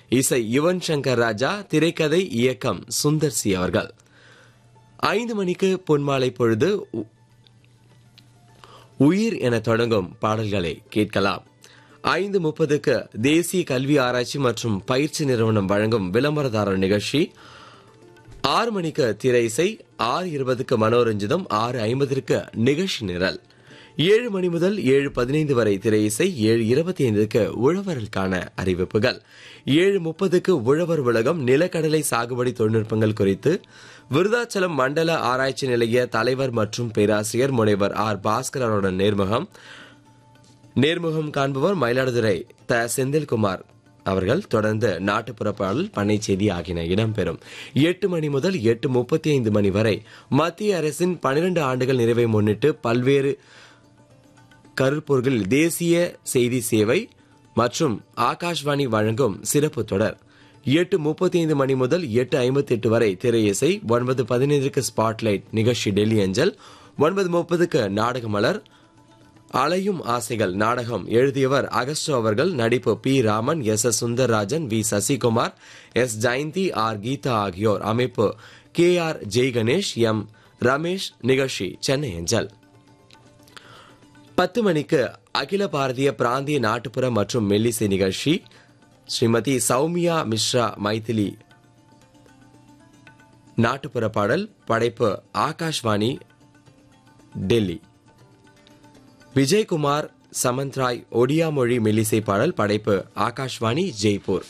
இசை யுவன் சங்கர் ராஜா திரைக்கதை இயக்கம் சுந்தர் சி அவர்கள் ஐந்து மணிக்கு பொன்மாலை பொழுது உ- உயிர் என தொடங்கும் பாடல்களை கேட்கலாம் ஐந்து முப்பதுக்கு தேசிய கல்வி ஆராய்ச்சி மற்றும் பயிற்சி நிறுவனம் வழங்கும் விளம்பரதாரர் நிகழ்ச்சி ஆறு மணிக்கு திரை இசை ஆறு இருபதுக்கு மனோரஞ்சிதம் ஆறு ஐம்பதற்கு நிகழ்ச்சி நிரல் ஏழு மணி முதல் ஏழு பதினைந்து வரை திரை இசை ஏழு இருபத்தி ஐந்துக்கு உழவர்களுக்கான அறிவிப்புகள் ஏழு முப்பதுக்கு உழவர் உலகம் நிலக்கடலை சாகுபடி தொழில்நுட்பங்கள் குறித்து விருதாச்சலம் மண்டல ஆராய்ச்சி நிலைய தலைவர் மற்றும் பேராசிரியர் முனைவர் ஆர் பாஸ்கரனுடன் நேர்முகம் நேர்முகம் காண்பவர் மயிலாடுதுறை த செந்தில்குமார் அவர்கள் தொடர்ந்து நாட்டுப்புற பாடல் பண்ணை செய்தி ஆகியன இடம்பெறும் எட்டு மணி முதல் எட்டு முப்பத்தி ஐந்து மணி வரை மத்திய அரசின் பனிரெண்டு ஆண்டுகள் நிறைவை முன்னிட்டு பல்வேறு கருப்பொருள்கள் தேசிய செய்தி சேவை மற்றும் ஆகாஷ்வாணி வழங்கும் சிறப்பு தொடர் எட்டு முப்பத்தி ஐந்து மணி முதல் எட்டு ஐம்பத்தி எட்டு வரை திரை இசை ஒன்பது பதினைந்துக்கு ஸ்பாட்லைட் நிகழ்ச்சி டெல்லி அஞ்சல் ஒன்பது முப்பதுக்கு நாடக மலர் அலையும் ஆசைகள் நாடகம் எழுதியவர் அகஸ்டோ அவர்கள் நடிப்பு P Raman S S Sundararajan V Sasikumar S Jayanthi R Geetha ஆகியோர் அமைப்பு K R Jai Ganesh M Ramesh நிகழ்ச்சி சென்னை அஞ்சல் பத்து மணிக்கு அகில பாரதிய பிராந்திய நாட்டுப்புற மற்றும் மெல்லிசை நிகழ்ச்சி ஸ்ரீமதி சௌமியா மிஸ்ரா மைதிலி நாட்டுப்புற பாடல் படைப்பு ஆகாஷ்வாணி டெல்லி விஜயகுமார் சமந்த்ராய் ஒடியா மொழி மெல்லிசை பாடல் படைப்பு ஆகாஷ்வாணி ஜெய்ப்பூர்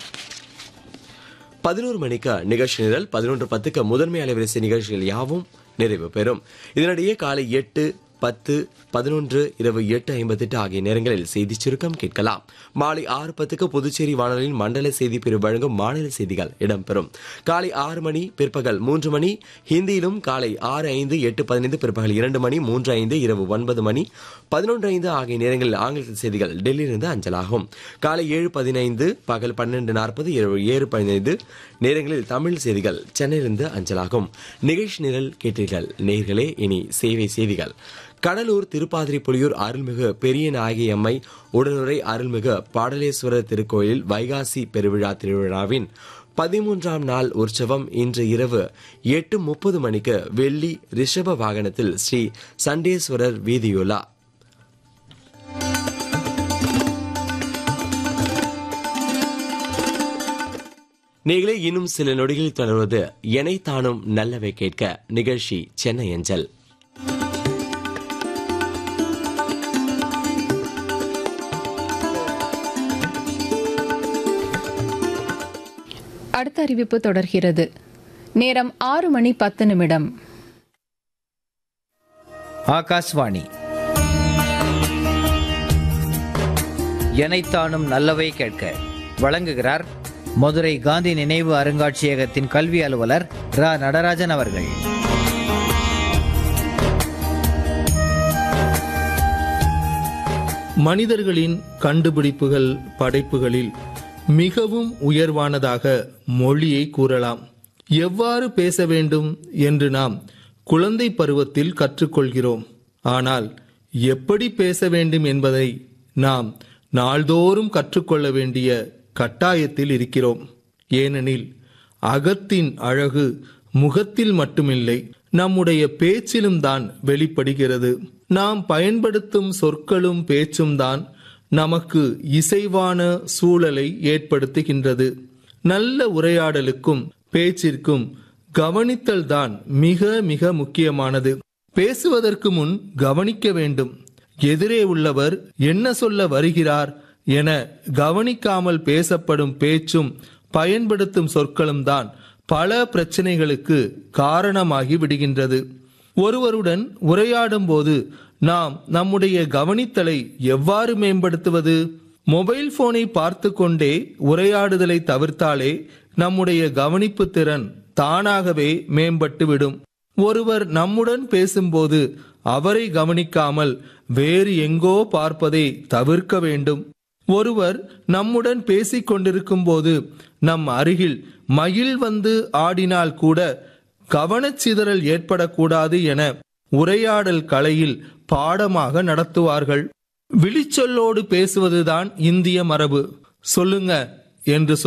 பதினோரு மணிக்கு நிகழ்ச்சி நிரல் பதினொன்று பத்துக்கு முதன்மை அலைவரிசை நிகழ்ச்சிகள் யாவும் நிறைவு பெறும் இதனிடையே காலை எட்டு பத்து பதினொன்று இரவு எட்டு ஐம்பத்தெட்டு ஆகிய நேரங்களில் செய்தி சுருக்கம் கேட்கலாம் மாலை ஆறு பத்துக்கு புதுச்சேரி வானொலியின் மண்டல செய்தி பிரிவு வழங்கும் மாநில செய்திகள் இடம்பெறும் காலை ஆறு மணி பிற்பகல் மூன்று மணி ஹிந்தியிலும் காலை ஆறு ஐந்து எட்டு பதினைந்து பிற்பகல் இரண்டு மணி மூன்று ஐந்து இரவு ஒன்பது மணி பதினொன்று ஐந்து ஆகிய நேரங்களில் ஆங்கில செய்திகள் டெல்லியிலிருந்து அஞ்சலாகும் காலை ஏழு பதினைந்து பகல் பன்னெண்டு நாற்பது இரவு ஏழு பதினைந்து நேரங்களில் தமிழ் செய்திகள் சென்னையிலிருந்து அஞ்சலாகும் நிகழ்ச்சி நிரல் கேட்டீர்கள் நேர்களே இனி சேவை செய்திகள் கடலூர் திருப்பாதிரி புலியூர் அருள்மிகு பெரிய நாயகி அம்மை உடனுரை அருள்மிகு பாடலேஸ்வரர் திருக்கோயில் வைகாசி பெருவிழா திருவிழாவின் பதிமூன்றாம் நாள் உற்சவம் இன்று இரவு எட்டு முப்பது மணிக்கு வெள்ளி ரிஷப வாகனத்தில் ஸ்ரீ சண்டேஸ்வரர் வீதியுலா நீங்களே இன்னும் சில நொடிகளில் தொடர்வது எனைத்தானும் நல்லவை கேட்க நிகழ்ச்சி சென்னை அஞ்சல் அடுத்த அறிவிப்பு தொடர்கிறது நேரம் ஆறு மணி பத்து நிமிடம் ஆகாஷ்வாணி எனைத்தானும் நல்லவை கேட்க வழங்குகிறார் மதுரை காந்தி நினைவு அருங்காட்சியகத்தின் கல்வி அலுவலர் ரா நடராஜன் அவர்கள் மனிதர்களின் கண்டுபிடிப்புகள் படைப்புகளில் மிகவும் உயர்வானதாக மொழியை கூறலாம் எவ்வாறு பேச வேண்டும் என்று நாம் குழந்தை பருவத்தில் கற்றுக்கொள்கிறோம் ஆனால் எப்படி பேச வேண்டும் என்பதை நாம் நாள்தோறும் கற்றுக்கொள்ள வேண்டிய கட்டாயத்தில் இருக்கிறோம் ஏனெனில் அகத்தின் அழகு முகத்தில் மட்டுமில்லை நம்முடைய பேச்சிலும் தான் வெளிப்படுகிறது நாம் பயன்படுத்தும் சொற்களும் பேச்சும் தான் நமக்கு இசைவான சூழலை ஏற்படுத்துகின்றது நல்ல உரையாடலுக்கும் பேச்சிற்கும் கவனித்தல் தான் மிக மிக முக்கியமானது பேசுவதற்கு முன் கவனிக்க வேண்டும் எதிரே உள்ளவர் என்ன சொல்ல வருகிறார் என கவனிக்காமல் பேசப்படும் பேச்சும் பயன்படுத்தும் சொற்களும் தான் பல பிரச்சனைகளுக்கு காரணமாகி விடுகின்றது ஒருவருடன் உரையாடும் போது நாம் நம்முடைய கவனித்தலை எவ்வாறு மேம்படுத்துவது மொபைல் போனை பார்த்து கொண்டே உரையாடுதலை தவிர்த்தாலே நம்முடைய கவனிப்பு திறன் தானாகவே மேம்பட்டுவிடும் ஒருவர் நம்முடன் பேசும்போது அவரை கவனிக்காமல் வேறு எங்கோ பார்ப்பதை தவிர்க்க வேண்டும் ஒருவர் நம்முடன் பேசிக் கொண்டிருக்கும் போது நம் அருகில் மயில் வந்து ஆடினால் கூட கவனச்சிதறல் ஏற்படக்கூடாது என உரையாடல் கலையில் பாடமாக நடத்துவார்கள் விழிச்சொல்லோடு பேசுவதுதான் இந்திய மரபு சொல்லுங்க என்று